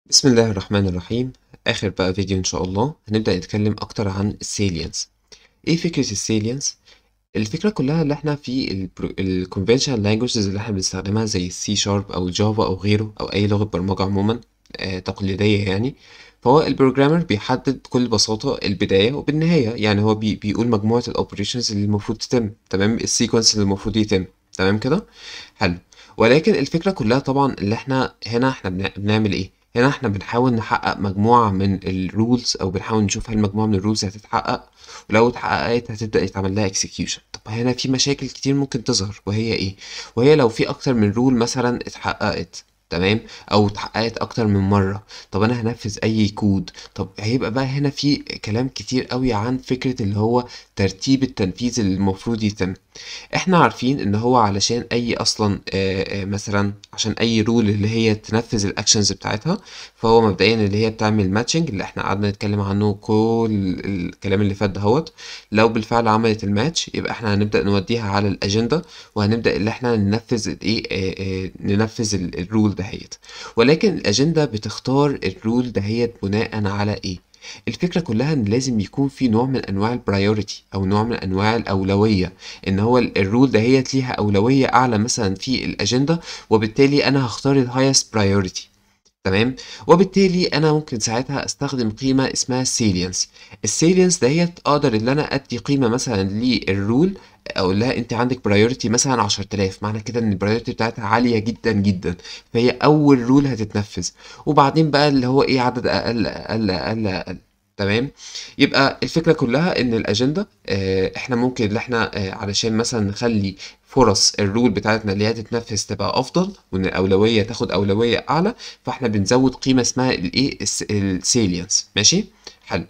بسم الله الرحمن الرحيم آخر بقى فيديو إن شاء الله هنبدأ نتكلم أكتر عن السيلينس إيه فكرة السيلينس؟ الفكرة كلها اللي إحنا في ال conventional languages اللي إحنا بنستخدمها زي السي شارب أو الجافا أو غيره أو أي لغة برمجة عموما آه تقليدية يعني فهو البروجرامر بيحدد بكل بساطة البداية وبالنهاية يعني هو بي بيقول مجموعة الأوبريشنز اللي المفروض تتم تمام السيكونس اللي المفروض يتم تمام كده حلو ولكن الفكرة كلها طبعا اللي إحنا هنا إحنا بنع- بنعمل إيه هنا احنا بنحاول نحقق مجموعة من الرولز او بنحاول نشوف هل مجموعة من الرولز هتتحقق ولو اتحققت هتبدأ يتعمل لها execution طب هنا في مشاكل كتير ممكن تظهر وهي ايه وهي لو في اكتر من رول مثلا اتحققت تمام او اتحققت اكتر من مرة طب انا هنفذ اي كود طب هيبقى بقى هنا في كلام كتير قوي عن فكرة اللي هو ترتيب التنفيذ اللي المفروض يتم احنا عارفين ان هو علشان اي اصلا آه، آه، مثلا عشان اي رول اللي هي تنفذ الاكشنز بتاعتها فهو مبدئيا اللي هي بتعمل ماتشنج اللي احنا قعدنا نتكلم عنه كل الكلام اللي فات دهوت لو بالفعل عملت الماتش يبقى احنا هنبدأ نوديها على الاجندة وهنبدأ اللي احنا ننفذ الايه آه، آه، ننفذ ال- الرول دهيت ولكن الاجندة بتختار الرول دهيت بناء على ايه الفكرة كلها ان لازم يكون في نوع من انواع البرايورتي او نوع من انواع الاولوية ان هو ال- الرول دهيت ليها اولوية اعلى مثلا في الاجندة وبالتالي انا هختار الهايست برايورتي تمام وبالتالي انا ممكن ساعتها استخدم قيمه اسمها السيلينس السيلينس دهيت اقدر ان انا ادي قيمه مثلا للرول اقول لها انت عندك برايورتي مثلا 10000 معنى كده ان البرايورتي بتاعتها عاليه جدا جدا فهي اول رول هتتنفذ وبعدين بقى اللي هو ايه عدد اقل اقل اقل اقل تمام يبقى الفكره كلها ان الاجنده آه، احنا ممكن ان احنا آه، علشان مثلا نخلي فرص الرول بتاعتنا اللي هي تتنفذ تبقى افضل وان الاولويه تاخد اولويه اعلى فاحنا بنزود قيمه اسمها الايه السيلينس ماشي حلو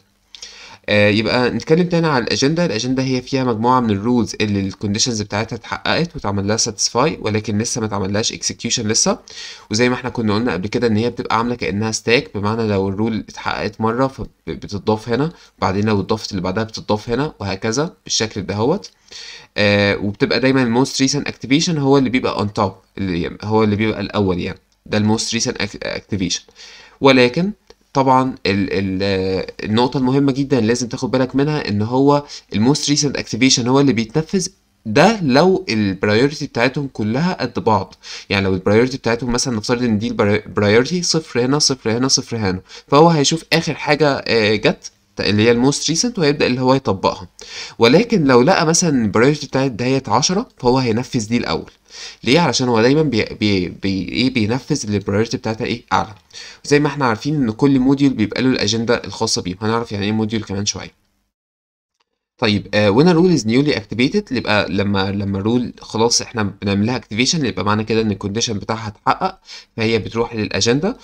آه يبقى نتكلم تاني على الاجنده الاجنده هي فيها مجموعه من الرولز اللي الكونديشنز بتاعتها اتحققت واتعمل لها ساتسفاي ولكن لسه ما اتعملهاش اكسكيوشن لسه وزي ما احنا كنا قلنا قبل كده ان هي بتبقى عامله كانها ستاك بمعنى لو الرول اتحققت مره فبتضاف هنا وبعدين لو اتضافت اللي بعدها بتضاف هنا وهكذا بالشكل دهوت آه وبتبقى دايما الموست ريسنت اكتيفيشن هو اللي بيبقى اون توب اللي هو اللي بيبقى الاول يعني ده الموست ريسنت اكتيفيشن ولكن طبعا ال ال آه، النقطة المهمة جدا اللي لازم تاخد بالك منها ان هو الموست ريسنت اكتيفيشن هو اللي بيتنفذ ده لو البرايورتي بتاعتهم كلها قد بعض يعني لو البرايورتي بتاعتهم مثلا نفترض ان دي البرايورتي صفر هنا صفر هنا صفر هنا فهو هيشوف اخر حاجة آه، جت اللي هي الموست ريسنت وهيبدأ اللي هو يطبقها ولكن لو لقى مثلا البرايورتي بتاعت دهيت 10 فهو هينفذ دي الاول ليه علشان هو دايما بي بي بي ايه بينفذ اللي البرايورتي بتاعتها ايه اعلى زي ما احنا عارفين ان كل موديول بيبقى له الاجنده الخاصه بيه هنعرف يعني ايه موديول كمان شويه طيب آه when a rule is newly activated يبقى لما لما رول خلاص احنا بنعمل لها activation يبقى معنى كده ان الكونديشن بتاعها اتحقق فهي بتروح للاجنده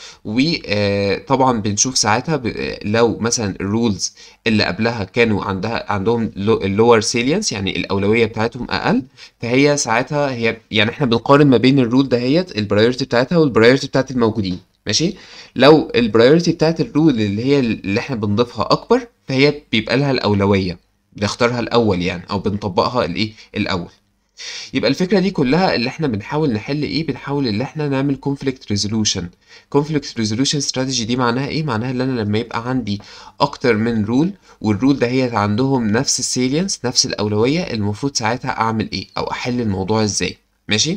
وطبعا بنشوف ساعتها ب- آه، لو مثلا الرولز اللي قبلها كانوا عندها عندهم اللور سيلينس يعني الاولويه بتاعتهم اقل فهي ساعتها هي يعني احنا بنقارن ما بين الرول دهيت البرايورتي بتاعتها والبرايورتي بتاعت الموجودين ماشي لو البرايورتي بتاعت الرول اللي هي اللي احنا بنضيفها اكبر فهي بيبقى لها الاولويه بنختارها الاول يعني او بنطبقها الايه الاول يبقى الفكره دي كلها اللي احنا بنحاول نحل ايه بنحاول اللي احنا نعمل conflict resolution conflict resolution strategy دي معناها ايه معناها ان انا لما يبقى عندي اكتر من رول والرول ده هي عندهم نفس السيلينس نفس الاولويه المفروض ساعتها اعمل ايه او احل الموضوع ازاي ماشي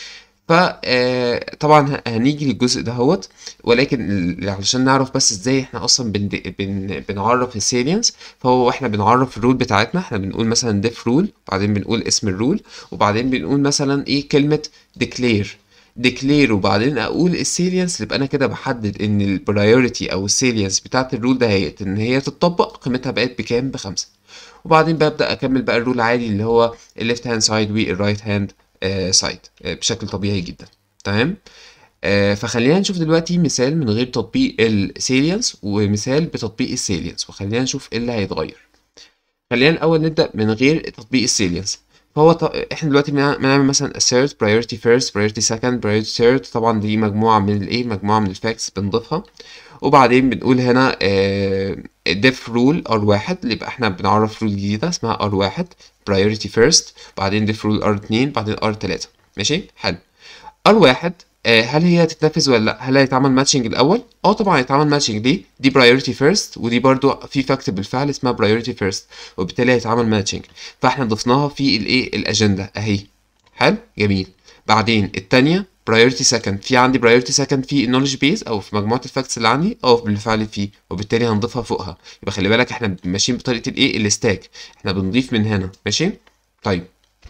فطبعا هنيجي للجزء دهوت ولكن ال- علشان نعرف بس ازاي احنا اصلا بن بن بنعرف السيلينس فهو احنا بنعرف الرول بتاعتنا احنا بنقول مثلا ديف رول بعدين بنقول اسم الرول وبعدين بنقول مثلا ايه كلمة declare declare وبعدين اقول السيلينس يبقى انا كده بحدد ان البرايورتي او السيلينس بتاعت الرول ده ان هي تتطبق قيمتها بقت بكام بخمسة وبعدين ببدأ أكمل بقى الرول عادي اللي هو الليفت هاند سايد والرايت هاند سايد بشكل طبيعي جدا تمام آه، فخلينا نشوف دلوقتي مثال من غير تطبيق السيلينس ومثال بتطبيق السيلينس وخلينا نشوف ايه اللي هيتغير خلينا الأول نبدأ من غير تطبيق السيلينس فهو ط... احنا دلوقتي بنع- بنعمل مثلا assert priority first priority second priority third طبعا دي مجموعة من الايه مجموعة من الفاكتس بنضيفها وبعدين بنقول هنا آه def rule r1 اللي يبقى احنا بنعرف رول جديدة اسمها r1 priority first بعدين def rule r2 بعدين r3 ماشي حلو r1 آه، هل هي هتتنفذ ولا لا هل هيتعمل ماتشنج الاول اه طبعا هيتعمل ماتشنج ليه دي برايورتي فيرست ودي برضو في فاكت بالفعل اسمها برايورتي فيرست وبالتالي هيتعمل ماتشنج فاحنا ضفناها في الايه الاجنده اهي حلو جميل بعدين التانية برايورتي سكند في عندي برايورتي سكند في النولج بيز او في مجموعه الفاكتس اللي عندي اه بالفعل في وبالتالي هنضيفها فوقها يبقى خلي بالك احنا ماشيين بطريقه الايه الستاك احنا بنضيف من هنا ماشي طيب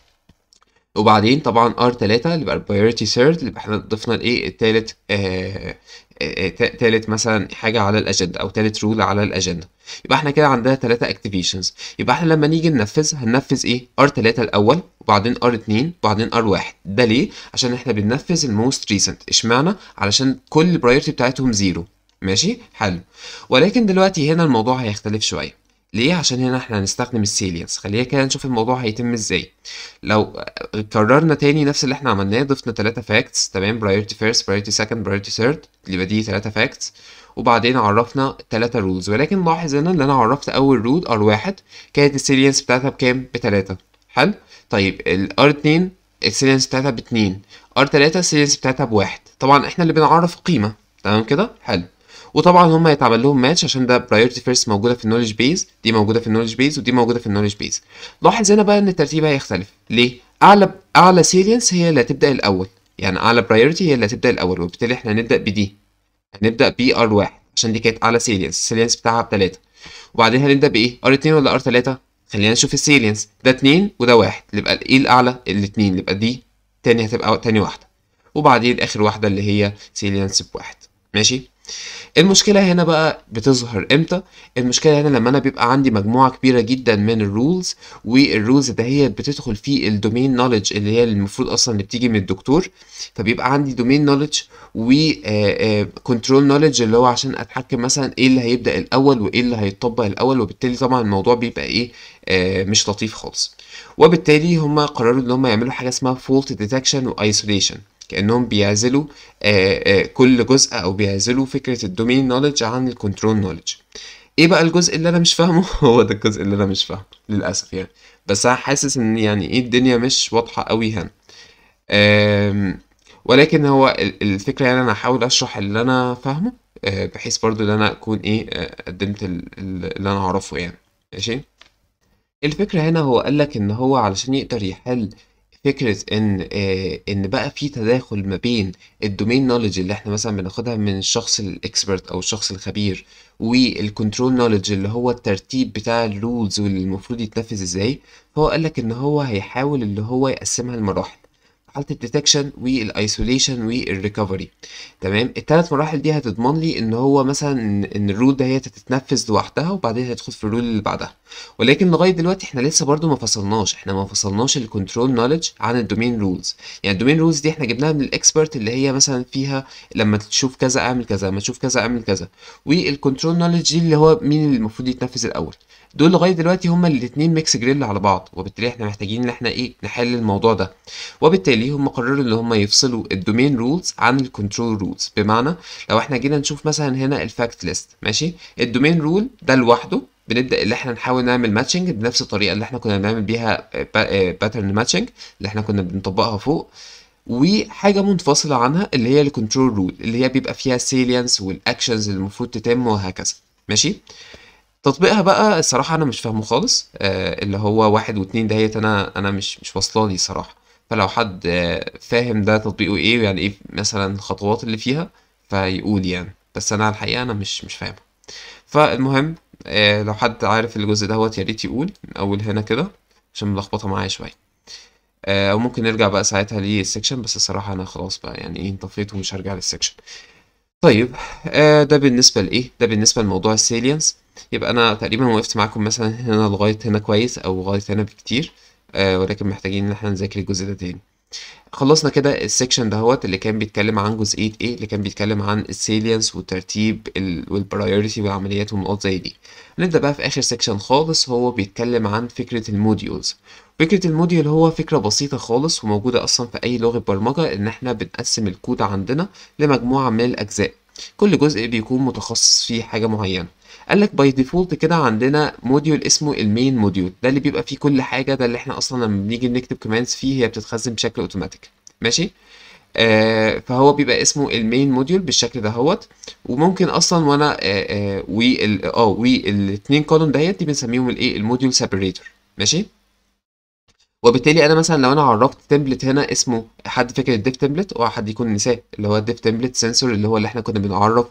وبعدين طبعا ار 3 اللي بقى priority third اللي بقى احنا ضفنا الايه التالت آه آه تا- تالت مثلا حاجه على الاجنده او تالت رول على الاجنده يبقى احنا كده عندنا ثلاثه اكتيفيشنز يبقى احنا لما نيجي ننفذ هننفذ ايه ار 3 الاول وبعدين ار 2 وبعدين ار 1 ده ليه عشان احنا بننفذ الموست ريسنت اشمعنى علشان كل البرايورتي بتاعتهم زيرو ماشي حلو ولكن دلوقتي هنا الموضوع هيختلف شويه ليه عشان هنا احنا هنستخدم السيلينس خلينا كده نشوف الموضوع هيتم ازاي لو كررنا تاني نفس اللي احنا عملناه ضفنا ثلاثة فاكتس تمام priority first priority second priority third اللي يبقى دي ثلاثة فاكتس وبعدين عرفنا ثلاثة رولز ولكن لاحظ هنا ان انا عرفت اول رول ار واحد كانت السيلينس بتاعتها بكام بتلاتة حلو طيب الار 2 السيلينس بتاعتها باتنين ار 3 السيلينس بتاعتها بواحد طبعا احنا اللي بنعرف القيمة تمام كده حلو وطبعا هم هيتعمل لهم ماتش عشان ده برايورتي فيرست موجوده في النولج بيز دي موجوده في النولج بيز ودي موجوده في النولج بيز لاحظ هنا بقى ان الترتيب هيختلف ليه اعلى اعلى سيلينس هي اللي هتبدا الاول يعني اعلى برايورتي هي اللي هتبدا الاول وبالتالي احنا هنبدا بدي هنبدا بي ار واحد عشان دي كانت اعلى سيلينس السيلينس بتاعها بتلاتة وبعدين هنبدا بايه ار 2 ولا ار 3 خلينا نشوف السيلينس ده اتنين وده واحد اللي يبقى ايه الاعلى الاتنين اللي يبقى دي تاني هتبقى تاني واحده وبعدين اخر واحده اللي هي سيلينس بواحد ماشي المشكلة هنا بقى بتظهر امتى؟ المشكلة هنا لما انا بيبقى عندي مجموعة كبيرة جدا من الرولز والرولز ده هي بتدخل في الدومين نوليدج اللي هي المفروض اصلا اللي بتيجي من الدكتور فبيبقى عندي دومين نوليدج وكنترول نوليدج اللي هو عشان اتحكم مثلا ايه اللي هيبدأ الاول وايه اللي هيتطبق الاول وبالتالي طبعا الموضوع بيبقى ايه آه، مش لطيف خالص وبالتالي هم قرروا ان هم يعملوا حاجة اسمها fault detection و isolation كأنهم بيعزلوا آه، آه، كل جزء او بيعزلوا فكرة الدومين نوليدج عن الكنترول نوليدج ايه بقى الجزء اللي انا مش فاهمه هو ده الجزء اللي انا مش فاهمه للاسف يعني بس انا حاسس ان يعني ايه الدنيا مش واضحة قوي هنا آم، ولكن هو ال- الفكرة يعني انا هحاول اشرح اللي انا فاهمه آه، بحيث برضو ان انا اكون ايه آه، قدمت ال- ال- اللي انا اعرفه يعني ماشي الفكرة هنا هو قالك إن هو علشان يقدر يحل فكرة إن آه إن بقى في تداخل ما بين الدومين نوليدج اللي إحنا مثلا بناخدها من الشخص الإكسبرت أو الشخص الخبير والكنترول نوليدج اللي هو الترتيب بتاع الرولز واللي المفروض يتنفذ إزاي فهو قالك إن هو هيحاول اللي هو يقسمها لمراحل مرحلة الديتكشن والايسوليشن والريكفري تمام الثلاث مراحل دي هتضمن لي ان هو مثلا ان إن الرول ده هي تتنفذ لوحدها وبعدين هتدخل في الرول اللي بعدها ولكن لغايه دلوقتي احنا لسه برضو ما فصلناش احنا ما فصلناش الكنترول نوليدج عن الدومين رولز يعني الدومين رولز دي احنا جبناها من الاكسبرت اللي هي مثلا فيها لما تشوف كذا اعمل كذا لما تشوف كذا اعمل كذا والكنترول نوليدج دي اللي هو مين اللي المفروض يتنفذ الاول دول لغايه دلوقتي هما الاتنين ميكس جريل على بعض وبالتالي احنا محتاجين ان احنا ايه نحل الموضوع ده وبالتالي هم قرروا ان هم يفصلوا الدومين رولز عن الكنترول رولز بمعنى لو احنا جينا نشوف مثلا هنا الفاكت ليست ماشي الدومين رول ده لوحده بنبدا اللي احنا نحاول نعمل ماتشنج بنفس الطريقه اللي احنا كنا بنعمل بيها باترن ماتشنج اللي احنا كنا بنطبقها فوق وحاجه منفصله عنها اللي هي الكنترول رول اللي هي بيبقى فيها السيلينس والاكشنز اللي المفروض تتم وهكذا ماشي تطبيقها بقى الصراحة أنا مش فاهمه خالص آه اللي هو واحد واتنين دهيت أنا أنا مش مش واصلالي الصراحة فلو حد آه فاهم ده تطبيقه إيه يعني إيه مثلا الخطوات اللي فيها فيقول يعني بس أنا الحقيقة أنا مش مش فاهمه فالمهم آه لو حد عارف الجزء دهوت يا ريت يقول من أول هنا كده عشان ملخبطة معايا شوية آه أو ممكن نرجع بقى ساعتها للسكشن بس الصراحة أنا خلاص بقى يعني إيه انطفيت ومش هرجع للسكشن طيب آه ده بالنسبة لإيه؟ ده بالنسبة لموضوع السيلينس يبقى أنا تقريبا وقفت معاكم مثلا هنا لغاية هنا كويس أو لغاية هنا بكتير آه ولكن محتاجين إن احنا نذاكر الجزء ده تاني خلصنا كده السكشن دهوت اللي كان بيتكلم عن جزئية ايه اللي كان بيتكلم عن السيلينس والترتيب والبرايورتي والعمليات والنقاط زي دي نبدأ بقى في آخر سكشن خالص هو بيتكلم عن فكرة الموديولز فكرة الموديول هو فكرة بسيطة خالص وموجودة أصلا في أي لغة برمجة إن احنا بنقسم الكود عندنا لمجموعة من الأجزاء كل جزء بيكون متخصص في حاجة معينة قالك باي ديفولت كده عندنا موديول اسمه المين موديول ده اللي بيبقى فيه كل حاجة ده اللي احنا أصلا لما بنيجي نكتب كوماندز فيه هي بتتخزن بشكل أوتوماتيك ماشي آه فهو بيبقى اسمه المين موديول بالشكل دهوت وممكن اصلا وانا آه آه وال اه والاثنين كولوم ديت دي بنسميهم الايه الموديول سيبريتور ماشي وبالتالي انا مثلا لو انا عرفت تمبلت هنا اسمه حد فاكر الديف تمبلت او حد يكون نساه اللي هو الديف تمبلت سنسور اللي هو اللي احنا كنا بنعرف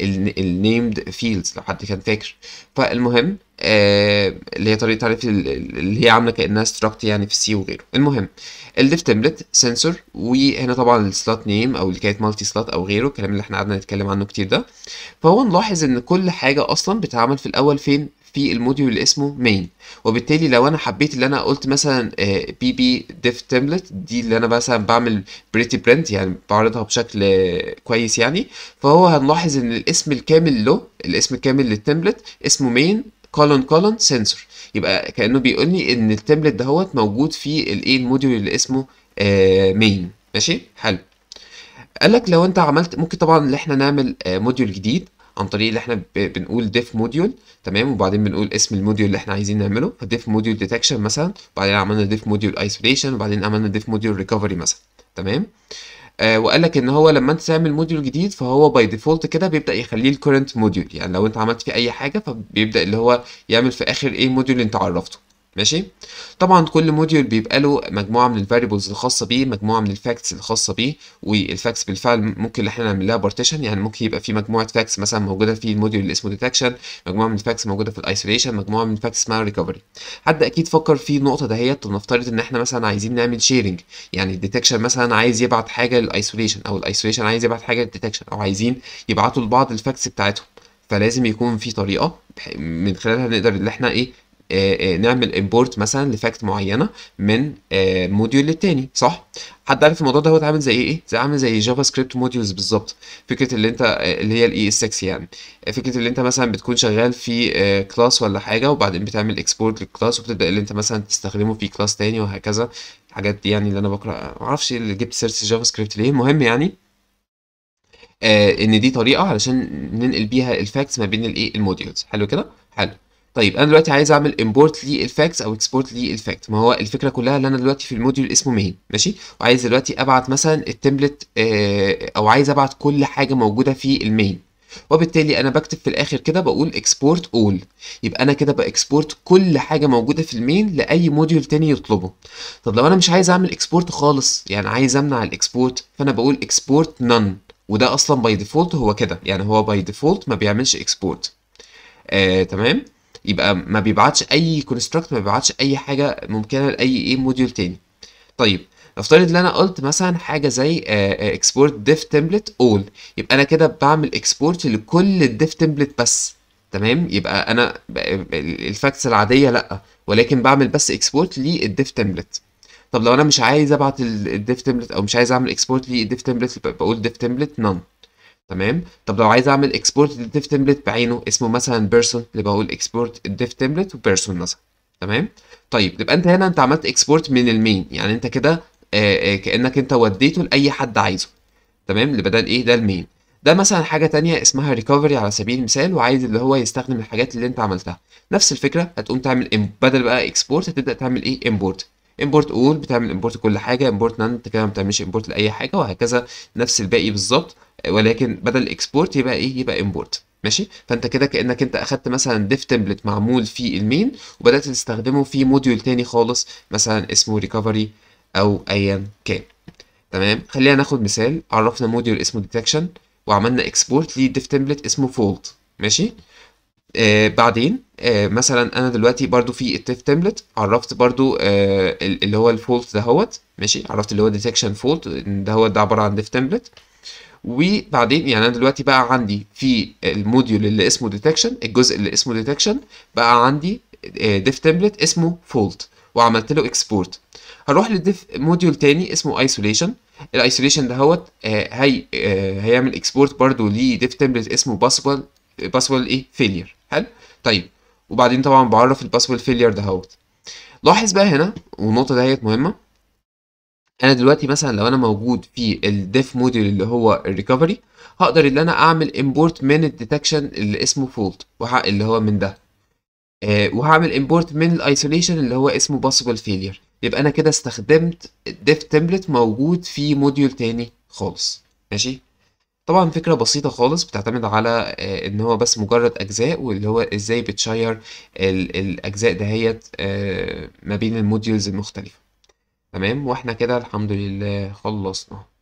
النيمد فيلدز لو حد كان فاكر فالمهم آه اللي هي طريقه تعريف اللي هي عامله كانها ستراكت يعني في السي وغيره المهم الديف تمبلت سنسور وهنا طبعا السلوت نيم او اللي كانت مالتي سلوت او غيره الكلام اللي احنا قعدنا نتكلم عنه كتير ده فهو نلاحظ ان كل حاجه اصلا بتتعمل في الاول فين في الموديول اللي اسمه main وبالتالي لو انا حبيت اللي انا قلت مثلا بي بي ديف تمبلت دي اللي انا مثلا بعمل بريتي برنت يعني بعرضها بشكل كويس يعني فهو هنلاحظ ان الاسم الكامل له الاسم الكامل للتمبلت اسمه main كولون كولون سنسور يبقى كانه بيقول لي ان التمبلت دهوت موجود في الايه الموديول اللي اسمه مين ماشي حلو قال لك لو انت عملت ممكن طبعا اللي احنا نعمل موديول جديد عن طريق اللي احنا بنقول ديف موديول تمام وبعدين بنقول اسم الموديول اللي احنا عايزين نعمله فديف موديول ديتكشن مثلا وبعدين عملنا ديف موديول ايسوليشن وبعدين عملنا ديف موديول ريكفري مثلا تمام آه وقال لك ان هو لما انت تعمل موديول جديد فهو باي ديفولت كده بيبدا يخليه الكورنت موديول يعني لو انت عملت فيه اي حاجه فبيبدا اللي هو يعمل في اخر ايه موديول اللي انت عرفته ماشي طبعا كل موديول بيبقى له مجموعه من الفاريبلز الخاصه بيه مجموعه من الفاكتس الخاصه بيه والفاكتس بالفعل ممكن ان احنا نعمل لها بارتيشن يعني ممكن يبقى في مجموعه فاكتس مثلا موجوده في الموديول اللي اسمه ديتكشن مجموعه من الفاكتس موجوده في الايسوليشن مجموعه من الفاكتس اسمها ريكفري حد اكيد فكر في النقطه دهيت ونفترض ان احنا مثلا عايزين نعمل شيرنج يعني الديتكشن مثلا عايز يبعت حاجه للايسوليشن او الايسوليشن عايز يبعت حاجه للديتكشن او عايزين يبعتوا لبعض الفاكتس بتاعتهم فلازم يكون في طريقه من خلالها نقدر ان احنا ايه آه نعمل امبورت مثلا لفاكت معينه من آه موديول للتاني صح حد عارف الموضوع ده هو عامل زي ايه زي عامل زي جافا سكريبت موديولز بالظبط فكره اللي انت آه اللي هي الاي اس 6 يعني فكره اللي انت مثلا بتكون شغال في كلاس ولا حاجه وبعدين بتعمل اكسبورت للكلاس وبتبدا اللي انت مثلا تستخدمه في كلاس تاني وهكذا الحاجات دي يعني اللي انا بقرا معرفش اللي جبت سيرش جافا سكريبت ليه المهم يعني ان دي طريقه علشان ننقل بيها الفاكتس ما بين الايه الموديولز حلو كده حلو طيب انا دلوقتي عايز اعمل امبورت للفاكتس او اكسبورت للفاكت ما هو الفكره كلها اللي انا دلوقتي في الموديول اسمه مين ماشي وعايز دلوقتي ابعت مثلا التمبلت آه او عايز ابعت كل حاجه موجوده في المين وبالتالي انا بكتب في الاخر كده بقول اكسبورت اول يبقى انا كده باكسبورت كل حاجه موجوده في المين لاي موديول تاني يطلبه طب لو انا مش عايز اعمل اكسبورت خالص يعني عايز امنع الاكسبورت فانا بقول اكسبورت نون وده اصلا باي ديفولت هو كده يعني هو باي ديفولت ما بيعملش اكسبورت آه تمام يبقى ما بيبعتش اي كونستراكت ما بيبعتش اي حاجه ممكنه لاي ايه موديول تاني طيب نفترض ان انا قلت مثلا حاجه زي اكسبورت ديف تمبلت اول يبقى انا كده بعمل اكسبورت لكل الديف تمبلت بس تمام يبقى انا الفاكتس العاديه لا ولكن بعمل بس اكسبورت للديف تمبلت طب لو انا مش عايز ابعت الديف تمبلت او مش عايز اعمل اكسبورت للديف تمبلت بقول ديف تمبلت نون تمام طب لو عايز اعمل اكسبورت للديف تمبلت بعينه اسمه مثلا بيرسون اللي بقول اكسبورت الديف تمبلت وبيرسون مثلا تمام طيب يبقى انت هنا انت عملت اكسبورت من المين يعني انت كده كانك انت وديته لاي حد عايزه تمام اللي بدل ايه ده المين ده مثلا حاجة تانية اسمها ريكفري على سبيل المثال وعايز اللي هو يستخدم الحاجات اللي انت عملتها نفس الفكرة هتقوم تعمل بدل بقى اكسبورت هتبدأ تعمل ايه امبورت امبورت اول بتعمل امبورت كل حاجة امبورت نان انت كده ما بتعملش امبورت لأي حاجة وهكذا نفس الباقي بالظبط ولكن بدل اكسبورت يبقى ايه يبقى امبورت ماشي فانت كده كانك انت اخدت مثلا ديف تمبلت معمول في المين وبدات تستخدمه في موديول تاني خالص مثلا اسمه ريكفري او ايا كان تمام خلينا ناخد مثال عرفنا موديول اسمه ديتكشن وعملنا اكسبورت لديف تمبلت اسمه فولت ماشي آه بعدين آه مثلا انا دلوقتي برضو في الديف تمبلت عرفت برضو آه اللي هو الفولت دهوت ماشي عرفت اللي هو ديتكشن فولت ده هو ده عباره عن ديف تمبلت وبعدين يعني انا دلوقتي بقى عندي في الموديول اللي اسمه ديتكشن الجزء اللي اسمه ديتكشن بقى عندي ديف تمبلت اسمه فولت وعملت له اكسبورت هروح للديف موديول تاني اسمه ايسوليشن الايسوليشن دهوت هي هيعمل اكسبورت برضو لديف تمبلت اسمه باسبل باسبل ايه فيلير حلو طيب وبعدين طبعا بعرف الباسبل فيلير دهوت لاحظ بقى هنا والنقطه دهيت مهمه انا دلوقتي مثلا لو انا موجود في الديف موديول اللي هو الريكفري هقدر ان انا اعمل امبورت من الديتكشن اللي اسمه فولت اللي هو من ده آه وهعمل امبورت من الايسوليشن اللي هو اسمه possible failure يبقى انا كده استخدمت الديف تمبلت موجود في موديول تاني خالص ماشي طبعا فكرة بسيطة خالص بتعتمد على آه، ان هو بس مجرد اجزاء واللي هو ازاي بتشير ال- الاجزاء دهيت آه، ما بين الموديولز المختلفة تمام واحنا كده الحمد لله خلصنا